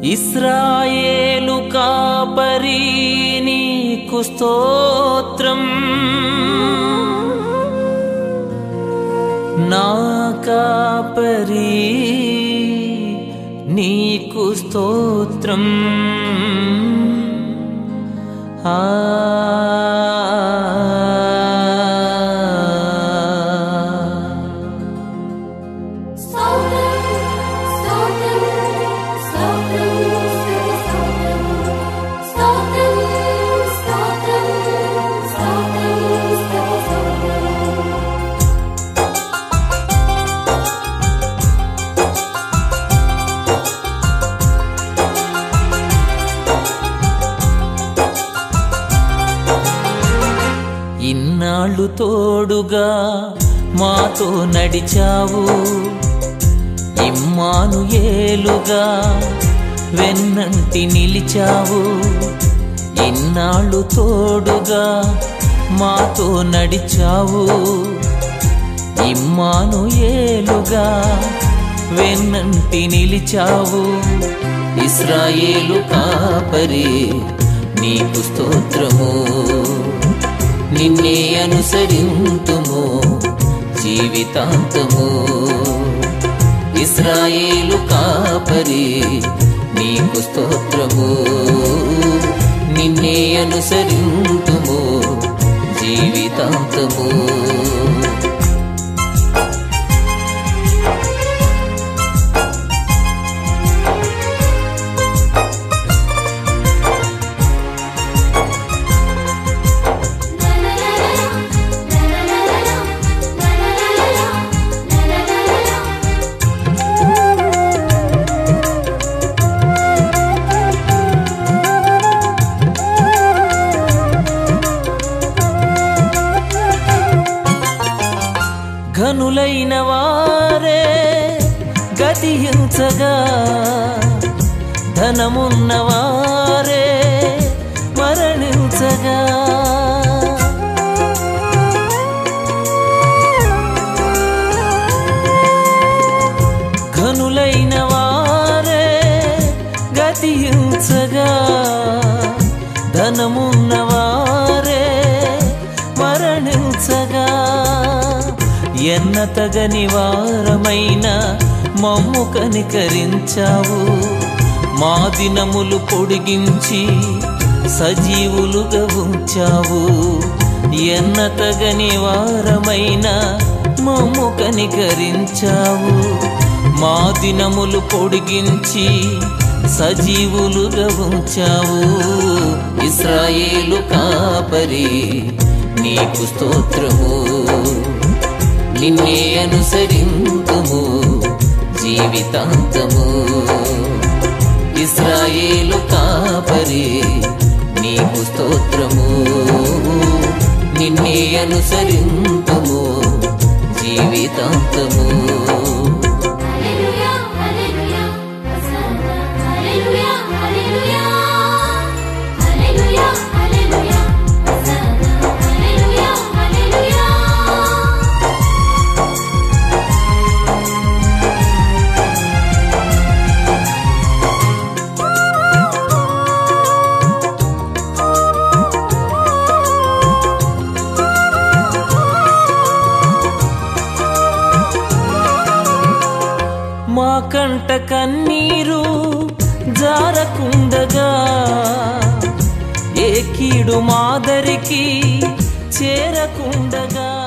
ఇస్రాయేలు కాపరి నీకు స్తోత్రం నా కాపరి నీకు స్తోత్రం ఆ స్తోత్రం స్తోత్రం స్తోత్రం స్తోత్రం స్తోత్రం స్తోత్రం స్తోత్రం స్తోత్రం ఇన్నాళ్ళు తోడుగా మాతో నడిచావు ఇమ్మాను ఏలుగా వెన్నంటి నిలిచావు ఇన్నాళ్ళు తోడుగా మాతో నడిచావు ఇమ్మాను ఏలుగా వెన్నంటి నిలిచావు ఇస్రాయేలు కాపరి నీకు స్తోత్రము నిన్నే అనుసరింతుము జీవితాంతము ఇస్రాయేలు కాపరి నీకు స్తోత్రము నిన్నే అనుసరింతుము జీవితాంతము ఘనులైన వారే గతించగా ధనమున్న వారే మరణించగా ఘనులైన వారే గతించగా ధనమున్న వారే మరణించగా ఎన్న తగని వారమైన మమ్ము కనికరించావు మా దినములు పొడిగించి సజీవులుగా ఉంచావు ఎన్న తగని వారమైన మమ్ము కనికరించావు మా దినములు పొడిగించి సజీవులుగా ఉంచావు ఇస్రాయేలు కాపరి నీకు స్తోత్రము నిన్నే అనుసరింతుము జీవితాంతము ఇస్రాయేలు కాపరి నీకు స్తోత్రము నిన్నే అనుసరింతుము జీవితాంతము హల్లెలూయా హల్లెలూయా హోసన్నా హల్లెలూయా హల్లెలూయా హల్లెలూయా హల్లెలూయా హోసన్నా హల్లెలూయా హల్లెలూయా మా కంట కన్నీరు జారకుండగా ఏ కీడు మాదరికి చేరకుండగా